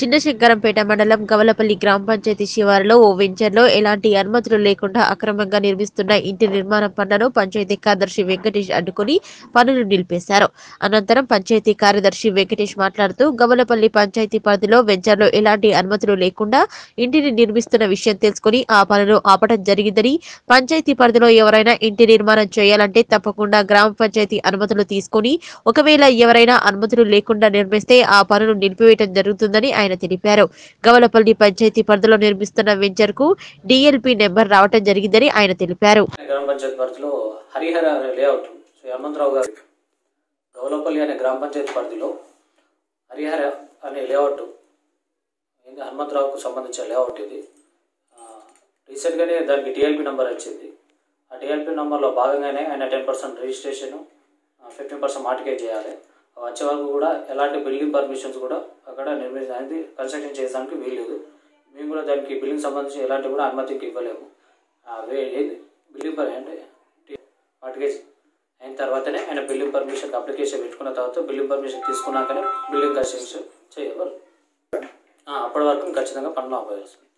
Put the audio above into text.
చిన్నశంకరంపేట మండలం గవలపల్లి గ్రామ పంచాయతీ శివారులో ఓ వెంచర్లో ఎలాంటి అనుమతులు లేకుండా అక్రమంగా నిర్మిస్తున్న ఇంటి నిర్మాణ పనులను పంచాయతీ కార్యదర్శి వెంకటేష్ అడ్డుకుని పనులు నిలిపేశారు అనంతరం పంచాయతీ కార్యదర్శి వెంకటేష్ మాట్లాడుతూ గవలపల్లి పంచాయతీ పరిధిలో వెంచర్లో ఎలాంటి అనుమతులు లేకుండా ఇంటిని నిర్మిస్తున్న విషయం తెలుసుకుని ఆ పనులు ఆపడం జరిగిందని పంచాయతీ పరిధిలో ఎవరైనా ఇంటి నిర్మాణం చేయాలంటే తప్పకుండా గ్రామ పంచాయతీ అనుమతులు తీసుకుని ఒకవేళ ఎవరైనా అనుమతులు లేకుండా నిర్మిస్తే ఆ పనులు నిలిపివేయడం జరుగుతుందని ఆయన తెలిపారు గవలపల్లి పంచాయతీ పరిధిలో నిర్మిస్తున్న వెంచర్ కు డిఎల్పి నెంబర్ రావటం జరిగిందని ఆయన తెలిపారు గ్రామ పంచాయతీ పరిధిలో హరిహర అనే లేఅవుట్ శ్రీ హనుమంతరావు గారు గౌలపల్లి అనే గ్రామ పంచాయతీ పరిధిలో హరిహర అనే లేఅవుట్ ఏంది హనుమంతరావుకు సంబంధించిన లేఅవుట్ ఇది ఆ, రీసెంట్గానే దానికి టీఎల్పీ నెంబర్ వచ్చింది ఆ టీఎల్పీ నెంబర్లో భాగంగానే ఆయన ten percent registration fifteen percent mortgage చేయాలి అవి వచ్చే వరకు కూడా ఎలాంటి బిల్డింగ్ పర్మిషన్స్ కూడా అక్కడ నిర్మించడానికి కన్స్ట్రక్షన్ చేయడానికి వీల్లేదు మేము కూడా దానికి బిల్డింగ్ సంబంధించి ఎలాంటి కూడా అనుమతికి ఇవ్వలేము ఆ, వే- ఏది బిల్డింగ్ పర్ అంటే మార్టిగేజ్ అయిన తర్వాతనే ఆయన బిల్డింగ్ పర్మిషన్ అప్లికేషన్ పెట్టుకున్న తర్వాత బిల్డింగ్ పర్మిషన్ తీసుకున్నాకనే బిల్డింగ్ కన్స్ట్రక్షన్ చేయగలరు ఆ, అప్పటి వరకు ఖచ్చితంగా పనులు ఆపేయాల్సింది